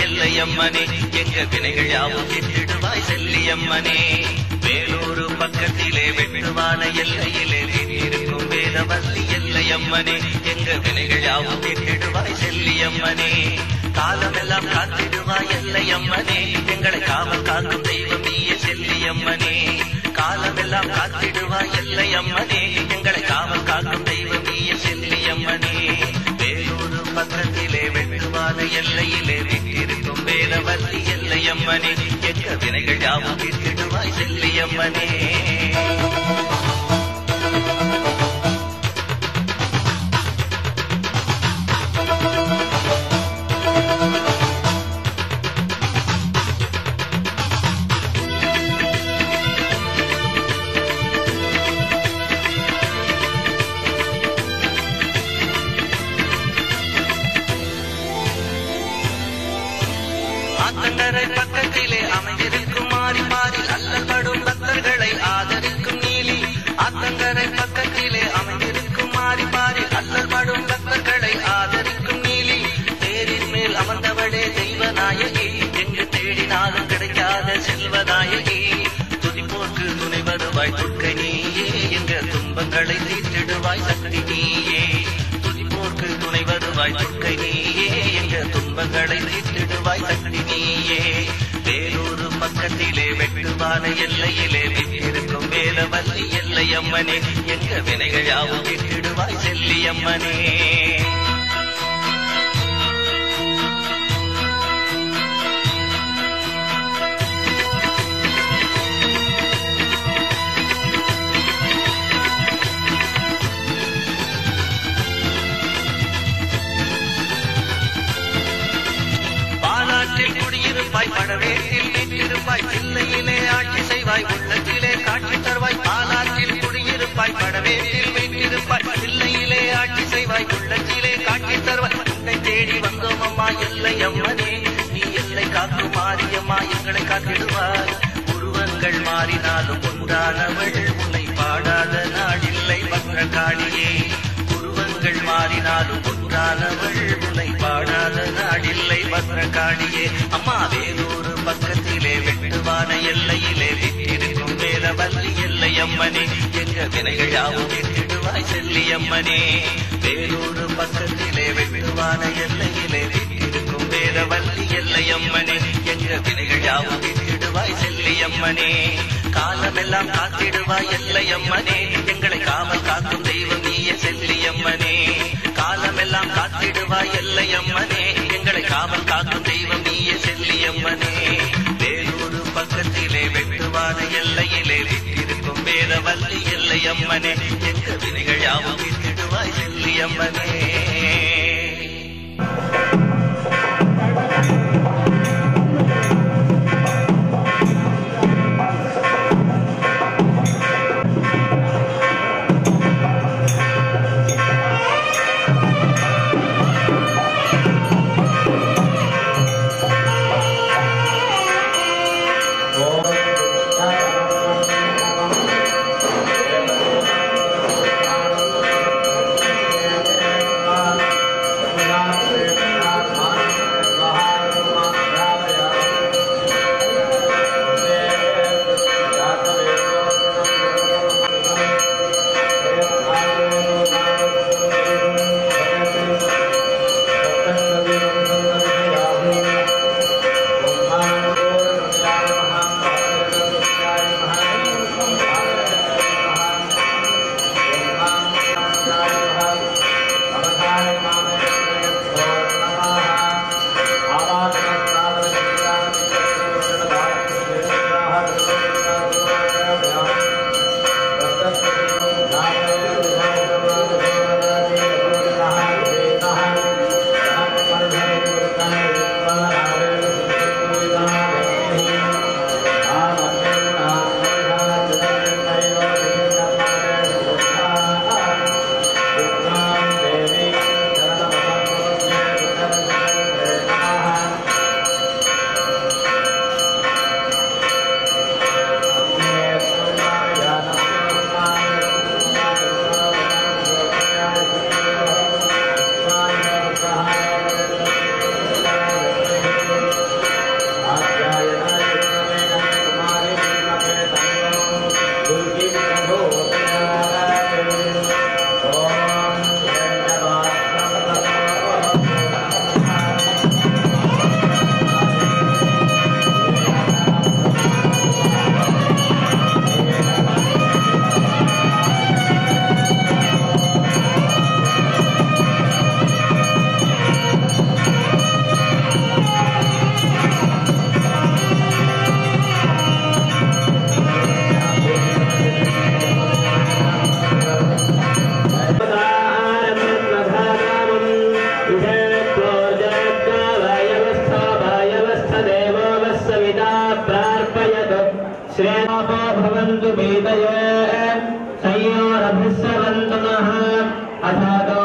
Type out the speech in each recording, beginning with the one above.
எல்லையம்மனே எங்க வினைகள் யாவும் எட்டிடுவாய் செல்லியம்மனே வேலூரு பக்கத்திலே வெட்டுவான எல்லையிலே வீட்டிருக்கும் வேதவல்லி எல்லையம்மனே எங்க வினைகள் யாவும் எட்டிடுவாய் செல்லியம்மனே காலமெல்லாம் காத்திடுவாய் எல்லையம்மனே எங்களை காவல் காக்கும் தெய்வம் நீயே செல்லியம்மனே காலமெல்லாம் காத்திடுவாய் எல்லையம்மனே எங்களை காவல் காக்கும் தெய்வம் நீயே செல்லியம்மனே வேலூரு பக்கத்திலே வெட்டுவான எல்லையிலே வீட்டிருக்கும் வேதவல்லி எல்லையம்மனே எங்க வினைகள் யாவும் வீட்டிடுவாய் செல்லியம்மனே ஆத்தங்கரை பக்கத்திலே அமைந்திருக்கும் மாறி மாறி அல்லப்படும் பக்தர்களை ஆதரிக்கும் நீலி ஆத்தங்கரை பக்கத்திலே அமைந்திருக்கும் மாறி மாறி அல்லப்படும் பக்தர்களை ஆதரிக்கும் நீலி தேரின் மேல் அமர்ந்தவளே தெய்வநாயகி எங்கு தேடினாலும் கிடைக்காத செல்வநாயகி துதிப்போர்க்கு துணை வருவாய் துர்க்கை நீயே எங்க துன்பங்களை தீர்த்திடுவாய் சக்தி நீயே துதிப்போர்க்கு துணை வருவாய் துர்க்கை நீயே எங்க துன்பங்களை தீர்த்திடுவாய் சக்தி நீயே வேலூரு பக்கத்திலே வெட்டுவான எல்லையிலே விட்டிருக்கும் வேலவல்லி எல்லையம்மனே எங்க வினைகள் யாவும் விட்டிடுவாய் செல்லியம்மனே பாலாற்றில் குடியிருப்பாய் படவேட்டில் வீட்டிருப்பாய் பிள்ளையிலே ஆட்சி செய்வாய் உள்ளத்திலே காட்சி தருவாய் பாலாற்றில் குடியிருப்பாய் படவேட்டில் வீட்டிருப்பாய் பிள்ளையிலே ஆட்சி செய்வாய் உள்ளத்திலே காட்சி தருவாய் உன்னை தேடி வந்தோம் அம்மா எல்லை அம்மனே நீ எல்லை காக்கும் மாரியம்மா எங்களை காத்திடுவாய் உருவங்கள் மாறினாலும் ஒன்றானவள் உன்னை பாடாத நாடில்லை பத்திரகாளியே உருவங்கள் மாறினாலும் ஒன்றானவள் உன்னை பாடாத நாடில்லை பத்திரகாளியே அம்மா வேலூர் பக்கத்திலே வெட்டுவான எல்லையிலே விட்டிருக்கும் வேலவல்லி எல்லை அம்மனே எங்க வினைகள் யாவும் விட்டிடுவாய் செல்லியம்மனே வேலூர் பக்கத்திலே வெட்டுவான எல்லையிலே விட்டிருக்கும் வேலவல்லி எல்லை அம்மனே எங்க வினைகள் யாவும் விட்டிடுவாய் செல்லியம்மனே காலமெல்லாம் காத்திடுவாய் எல்லையம்மனே எங்களை காவல் காக்கும் தெய்வம் நீயே செல்லியம்மனே காலமெல்லாம் காத்திடுவாய் எல்லையம்மனே எங்களை காவல் காக்கும் தெய்வம் நீயே செல்லியம்மனே வேலூரு பக்கத்திலே வெட்டுவான எல்லையிலே விட்டிருக்கும் வேதவல்லி எல்லையம்மனே எங்க வினைகள் யாவும் விட்டிடுவாய் செல்லியம்மனே ஓம் श्रेयापो भवन्तु वेदये संयोरभिस्रवन्तु नः अथातो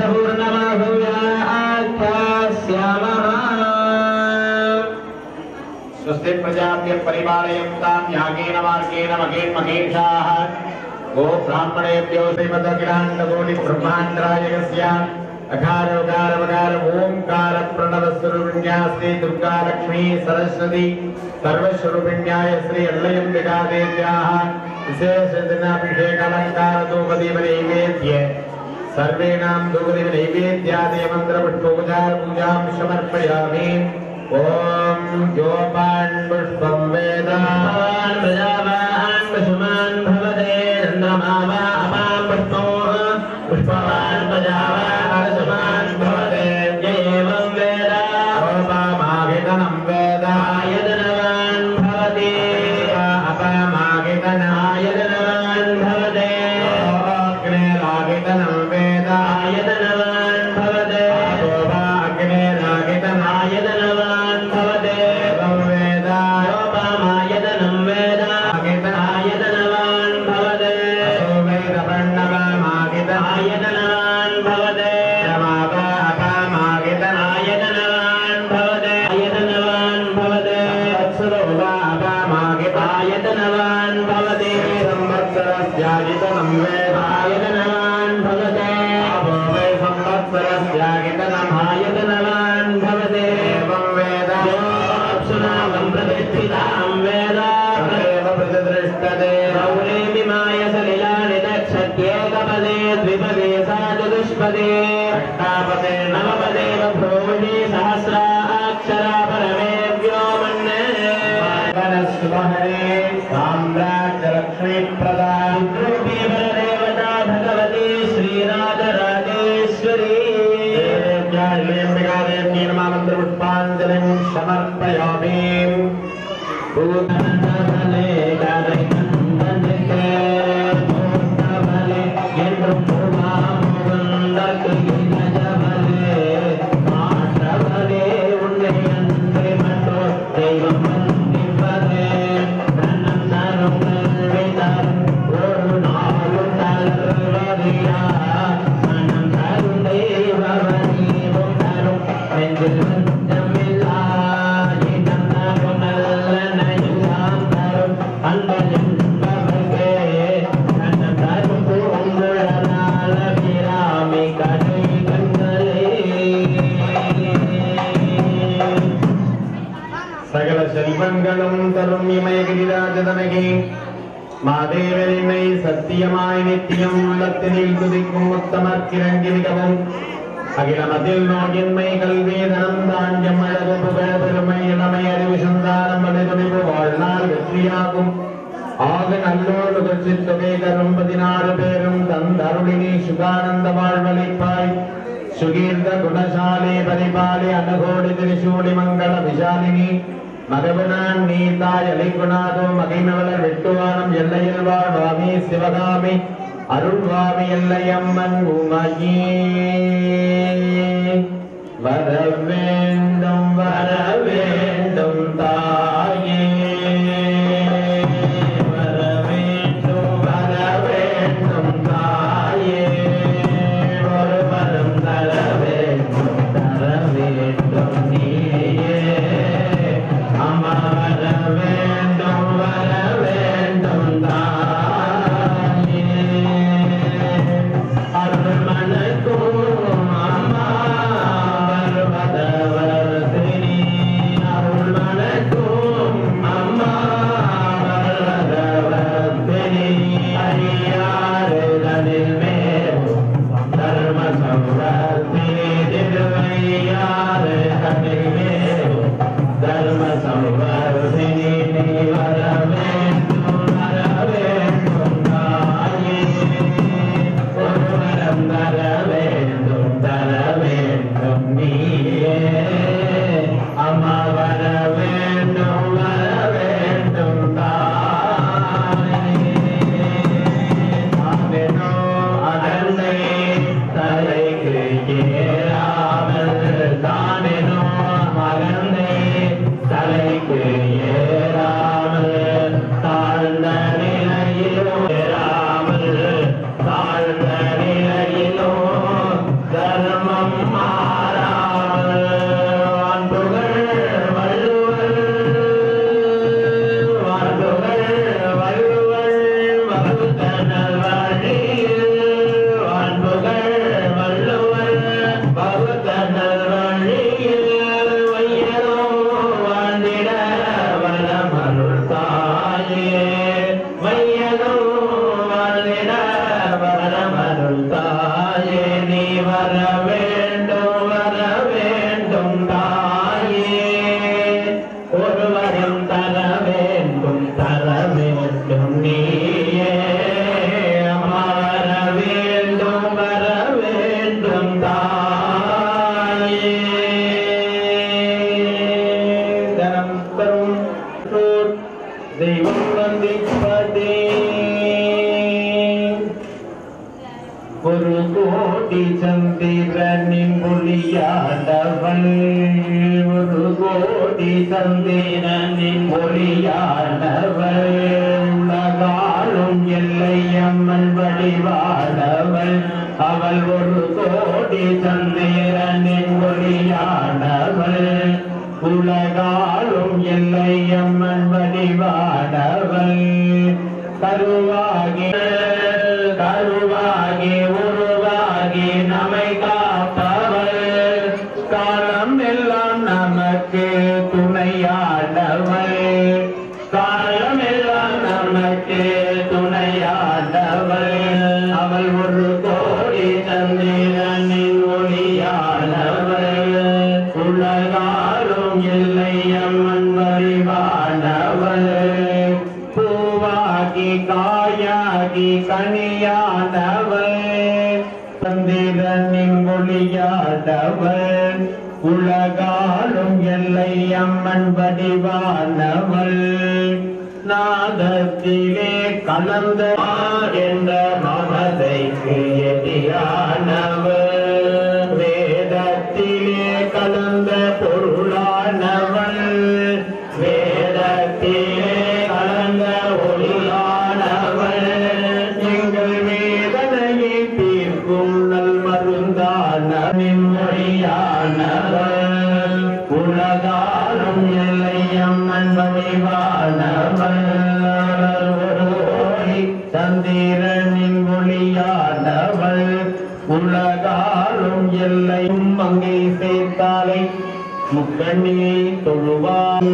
दर्शपूर्णमाहुव्याख्यास्यामः स्वस्ति प्रजाभ्य परिपालयन्तां यागेन मार्गेण मगेन् मगेशाः गो ब्राह्मणेभ्यो श्रीमदखिलाण्डकोटिब्रह्माण्डरायकस्य अकार उकार वकार ओंकार प्रणव स्वरूपिण्यास्ति दुर्गा लक्ष्मी सरस्वती सर्वस्वरूपिण्याय श्री अल्लयम्बिका देव्याः विशेष दिनाभिषेक अलङ्कार धूपदीप नैवेद्य सर्वेणां धूपदीप नैवेद्यादि मन्त्रपुष्पोपचार पूजां समर्पयामि ॐ योपान् पुष्पं वेद भवान् प्रजावान् पशुमान् भवते चन्द्रमावा अपां पुष्पो पुष्पवान् प्रजावान् पशुमान् भवते य एवं वेद योपामाहितनं वेद आयतनवान् भवति अपमाहितनाय आयतनवान् भवते अग्नेराहितनं वेद आयतनवान् भवते अग्नेराहितनाय आयतनवान् भवते एवं वेद योपामायतनं वेद आयतनवान् भवते असो वेदवर्णवमाहितनाय आयतनवान् भवते अपमाहितनाय आयतनवान् भवते आयतनवान् भवते आयतनवान् भवते संवत्सरस्याजितनं वेद आयतनवान् भवते वै संवत्सरस्याजितनं आयतनवान् भवते एवं वेद योऽप्सुनामं प्रतिष्ठितां वेद तदेव प्रतिदृष्टते गौरीमिमाय सलिलानि दक्षत्येकपदे द्विपदे सा चतुष्पदे अष्टापदे नवपदेव भ्रोमि सहस्राक्षरा परमे व्योमन्ने वनस्वहरे साम्राज्यलक्ष्मीप्रदां रूपी परदेवता भगवती श्रीराजराजेश्वरी देव्याम्बिकादेव्यर्मामन्त्रपुष्पाञ्जलिं समर्पयामि பூதனந்தலே கரை கண்டனிலே பூந்தமலே என்றும் பூமாமுகந்தற்கு இனஜமலே மாற்றவலே உன்னை அன்றே மற்றோ தெய்வம் வந்திப்பதே தன்னம் தரும் கல்வி தரும் ஒரு நாளும் தளர்வதியா மனம் தரும் தெய்வமணிவும் தரும் நெஞ்சில் வஞ்சமில்லா இனம் தரும் நல்லனையெல்லாம் தரும் அன்பர் என்பவர்க்கே கண்ணம் தரும் பூங்குழலால் அபிராமி கடை கண்களே சகல செல்வங்களும் தரும் இமயகிரிராஜதனகே மாதேவரினை சத்தியமாய் நித்தியம் உள்ளத்தினில் துதிக்கும் உத்தமர்க்கிறங்கி மிகவும் அகிலமதில் நோயின்மை கல்வி தனம் தாஞ்சம் அழகு புகழ பெருமை இளமை அறிவு சந்தானம் வலிதுணிவு வாழ்நாள் வெற்றியாகும் ஆக நல்லோர் நுகர்ச்சி தொகை தரும் பதினாறு பேரும் தந்தருளினி சுகானந்த வாழ்வழிப்பாய் சுகீர்த்த குணசாலி பரிபாலி அனுகோடி திரிசூலி மங்கள விஷாலினி மகபுனான் நீதாய் அலிகுணாதோ மகிமவளர் வெட்டுவானம் எல்லையில் வாழ்வாமி சிவகாமி அருள்வாமி எல்லையம்மன் உமையே வர வேண்டும் வர வேண்டும் தாயே வர வேண்டும் வர வேண்டும் தாயே ஒரு வரம் தர வேண்டும் தர வேண்டும் நீயே அம்மா வர வேண்டும் வர வேண்டும் தாயே அருள் மனக்கும் அம்மா வருவதவர்தினி கோடி சந்திரனின் ஒளியானவள் உலகாலும் எல்லையம்மன் வடிவானவள் அவள் ஒரு கோடி சந்திரனின் ஒளியானவள் உலகாலும் எல்லையம்மன் வடிவானவள் கருவாகி கருவாகி உருவாகி நம்மை காப்பவள் காலம் எல்லாம் நமக்கு துணையானவள் காலம் எல்லாம் நமக்கு துணையானவள் அவள் ஒரு கோடி சந்திரனின் ஒளியானவள் உலகாலும் எல்லையம்மன் வரிவானவள் பூவாகி காயாகி கனியானவள் சந்திரனின் ஒளியானவள் உலகாலும் எல்லை அம்மன் வடிவானவள் நாதத்திலே கலந்த என்ற மமதைக்கு எதிரானவள் வேதத்திலே கலந்த பொருளானவள் வேதத்திலே கலந்த ஒளியானவள் எங்கள் வேதனையை தீர்க்கும் நல் மருந்தான மொழியானவள் உலகாலும் எல்லை அம்மன் வடிவானவள் ஒரு ஓடி சந்திரனின் ஒளியானவள் உலகாலும் எல்லையும் அங்கே சேர்த்தாலை முக்கண்ணியை தொழுவான்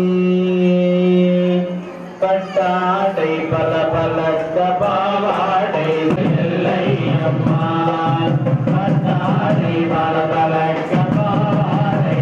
பட்டாடை பல பல பாவாடை எல்லை அம்மா பட்டாடை பல பல பாவாடை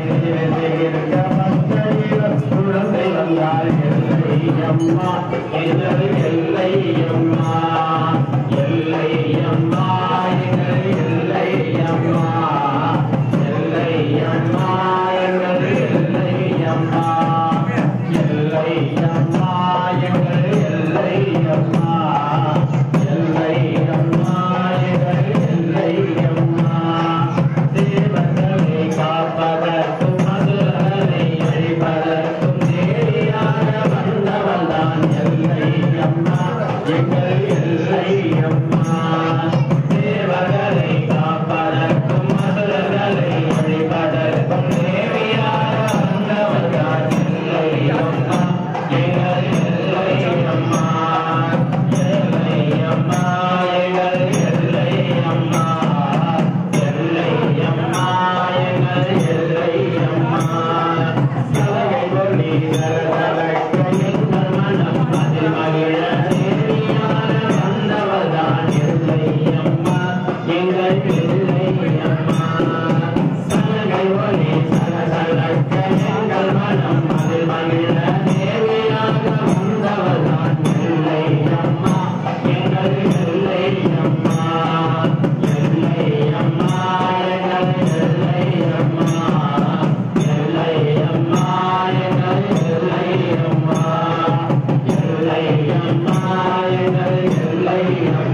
குழந்தை வந்தால் எல்லை அம்மா எங்கள் எல்லை அம்மா எல்லை அம்மா எங்கள் எல்லை அம்மா எல்லை அம்மா எங்கள் எல்லை அம்மா எல்லை அம்மா எங்கள் எல்லை அம்மா எல்லை அம்மா எங்கள் எல்லை அம்மா தேவர்களை காப்பதற்கும் மதுரனை அழிப்பதற்கும் தேடியாக வந்தவள் தான் எல்லை அம்மா எங்கள் எல்லை அம்மா தேவர்களை காப்பதற்கும் மதுரகளை அழிப்பதற்கும் தேவியாக வந்தவள் தான் எல்லை அம்மா எங்கள் எல்லை அம்மா எல்லை அம்மா எங்கள் எல்லை அம்மா எல்லை அம்மா எங்கள் எல்லை அம்மா சலகை ஒளி சரசலக்க எங்கள் மனம் அதில் மகிழ தேவியான வந்தவள்தான் எல்லை அம்மா எங்கள் எல்லை அம்மா சலகை ஒளி சரசலக்க எங்கள் மனம் அதில் மகிழ தேவியாக வந்தவள்தான் எல்லை அம்மா எங்கள் எல்லை அம்மா எல்லை அம்மா எங்கள் எல்லை அம்மா எல்லை அம்மா எங்கள் எல்லை அம்மா எல்லை அம்மா எங்கள் எல்லை அம்மா